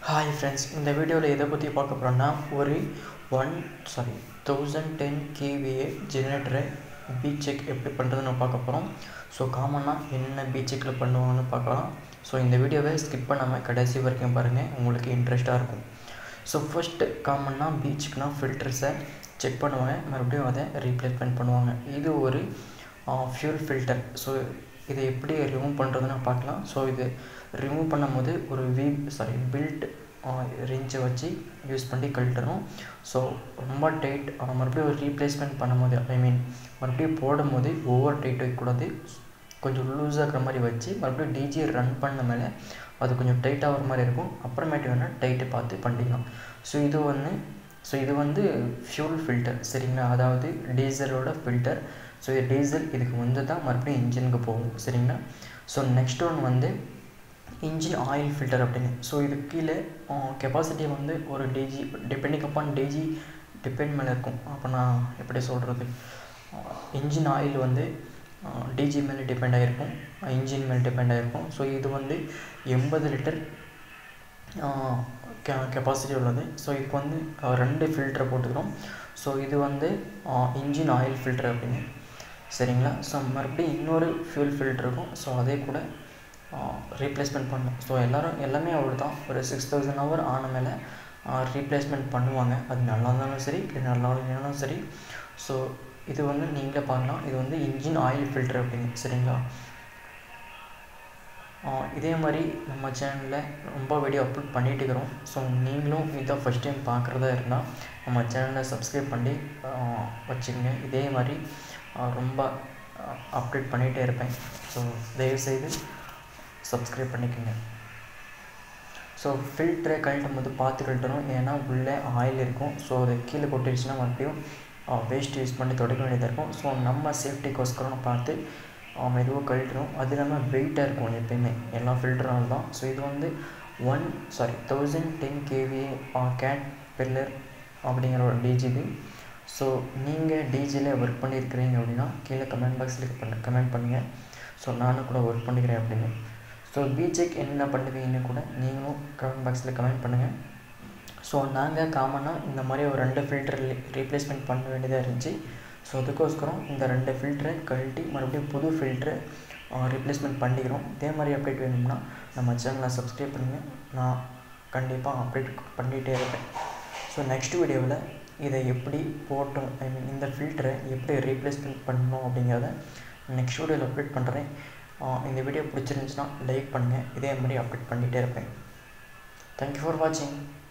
hi friends இந்த வீடியோவில் எதை பற்றி பார்க்க போகிறோன்னா ஒரு one sorry thousand ten KVA ஜெனரேட்டரை பீச் செக் எப்படி பண்ணுறதுன்னு பார்க்க போகிறோம் ஸோ காமனாக என்ன பீச் செக்கில் பண்ணுவாங்கன்னு பார்க்கலாம் ஸோ இந்த வீடியோவை ஸ்கிப் பண்ணாமல் கடைசி வரைக்கும் பாருங்கள் உங்களுக்கு இன்ட்ரெஸ்ட்டாக இருக்கும் ஸோ ஃபஸ்ட்டு காமனாக பீச்சுக்குனா ஃபில்டர்ஸை செக் பண்ணுவாங்க மறுபடியும் அதை ரீப்ளேஸ்மெண்ட் பண்ணுவாங்க இது ஒரு ஃபியூல் ஃபில்டர் ஸோ இதை எப்படி ரிமூவ் பண்ணுறதுன்னு பார்க்கலாம் ஸோ இது ரிமூவ் பண்ணும்போது ஒரு வீ சாரி பில்ட் ரிஞ்சை வச்சு யூஸ் பண்ணி கழட்டணும் ஸோ ரொம்ப டைட் மறுபடியும் ஒரு ரீப்ளேஸ்மெண்ட் பண்ணும்போது ஐ மீன் மறுபடியும் போடும்போது ஓவர் டைட் வைக்கக்கூடாது கொஞ்சம் லூஸாக இருக்கிற மாதிரி வச்சு மறுபடியும் டிஜியை ரன் பண்ண மேலே அது கொஞ்சம் டைட்டாக வர மாதிரி இருக்கும் அப்புறமேட்டு வேணால் டைட்டை பார்த்து பண்ணிக்கலாம் ஸோ இது ஒன்று ஸோ இது வந்து ஃபியூல் ஃபில்டர் சரிங்களா அதாவது டீசலோட ஃபில்டர் ஸோ இது டீசல் இதுக்கு வந்து தான் மறுபடியும் இன்ஜினுக்கு போகும் சரிங்களா ஸோ நெக்ஸ்ட் ஒன் வந்து இன்ஜின் ஆயில் ஃபில்டர் அப்படின்னு ஸோ இது கீழே கெப்பாசிட்டி வந்து ஒரு DG depending upon DG depend மேலே இருக்கும் அப்போ நான் எப்படி சொல்கிறது இன்ஜின் ஆயில் வந்து டிஜி மேலே டிபெண்ட் ஆகிருக்கும் இன்ஜின் மேலே டிபெண்ட் ஆகிருக்கும் ஸோ இது வந்து எண்பது லிட்டர் கெ கெப்பாசிட்டி உள்ளது ஸோ இதுக்கு வந்து ரெண்டு ஃபில்டரை போட்டுக்கிறோம் ஸோ இது வந்து இன்ஜின் ஆயில் ஃபில்டர் அப்படின்னு சரிங்களா ஸோ மறுபடியும் இன்னொரு ஃபியூல் ஃபில்டர் இருக்கும் ஸோ அதே கூட ரீப்ளேஸ்மெண்ட் பண்ணணும் ஸோ எல்லோரும் எல்லாமே அவ்வளோ தான் ஒரு சிக்ஸ் தௌசண்ட் ஹவர் ஆன மேலே ரீப்ளேஸ்மெண்ட் பண்ணுவாங்க அது நல்லா இருந்தாலும் சரி இல்லை நல்லா இல்லைனாலும் சரி ஸோ இது வந்து நீங்களே பார்க்கலாம் இது வந்து இன்ஜின் ஆயில் ஃபில்டர் அப்படின்னு சரிங்களா இதே மாதிரி நம்ம சேனலில் ரொம்ப வீடியோ அப்லோட் பண்ணிகிட்டு இருக்கிறோம் ஸோ நீங்களும் இதை ஃபஸ்ட் டைம் பார்க்குறதா இருந்தால் நம்ம சேனலை சப்ஸ்கிரைப் பண்ணி வச்சுக்கோங்க இதே மாதிரி ரொம்ப அப்டேட் பண்ணிகிட்டே இருப்பேன் ஸோ தயவுசெய்து சப்ஸ்கிரைப் பண்ணிக்கோங்க ஸோ ஃபில்டரை கழட்டும் போது பார்த்து கழட்டணும் ஏன்னா உள்ளே ஆயில் இருக்கும் ஸோ அது கீழே கொட்டிடுச்சுன்னா மறுபடியும் வேஸ்ட் யூஸ் பண்ணி தொடக்க வேண்டியதாக இருக்கும் ஸோ நம்ம சேஃப்டிக்கோஸ்கரம் பார்த்து மெதுவாக கழட்டணும் அது இல்லாமல் வெயிட்டாக இருக்கும் எப்பயுமே எல்லா ஃபில்டரும் தான் ஸோ இது வந்து one sorry thousand ten KVA Caterpillar அப்படிங்கிற ஒரு டிஜிபி ஸோ நீங்கள் டிஜியில் ஒர்க் பண்ணியிருக்கிறீங்க அப்படின்னா கீழே கமெண்ட் பாக்ஸில் பண்ண கமெண்ட் பண்ணுங்கள் ஸோ நானும் கூட ஒர்க் பண்ணிக்கிறேன் அப்படின்னு ஸோ பிஜெக் என்ன பண்ணுவீங்கன்னு கூட நீங்களும் கமெண்ட் பாக்ஸில் கமெண்ட் பண்ணுங்கள் ஸோ நாங்கள் காமனாக இந்த மாதிரி ஒரு ரெண்டு ஃபில்டர் ரீப்ளேஸ்மெண்ட் பண்ண வேண்டியதாக இருந்துச்சு ஸோ அதுக்கோஸ்கரம் இந்த ரெண்டு ஃபில்டரை கழட்டி மறுபடியும் புது ஃபில்டரை ரீப்ளேஸ்மெண்ட் பண்ணிக்கிறோம் இதே மாதிரி அப்டேட் வேணும்னா நம்ம சேனலை சப்ஸ்கிரைப் பண்ணுங்கள் நான் கண்டிப்பாக அப்டேட் பண்ணிகிட்டே இருப்பேன் ஸோ நெக்ஸ்ட் வீடியோவில் இதை எப்படி போட்டோம் ஐ மீன் இந்த ஃபில்டரை எப்படி ரீப்ளேஸ்மெண்ட் பண்ணணும் அப்படிங்கிறத நெக்ஸ்ட் வீடியோவில் அப்டேட் பண்ணுறேன் இந்த வீடியோ பிடிச்சிருந்துச்சுன்னா லைக் பண்ணுங்கள் இதே மாதிரி அப்டேட் பண்ணிகிட்டே இருப்பேன் தேங்க்யூ ஃபார் வாட்சிங்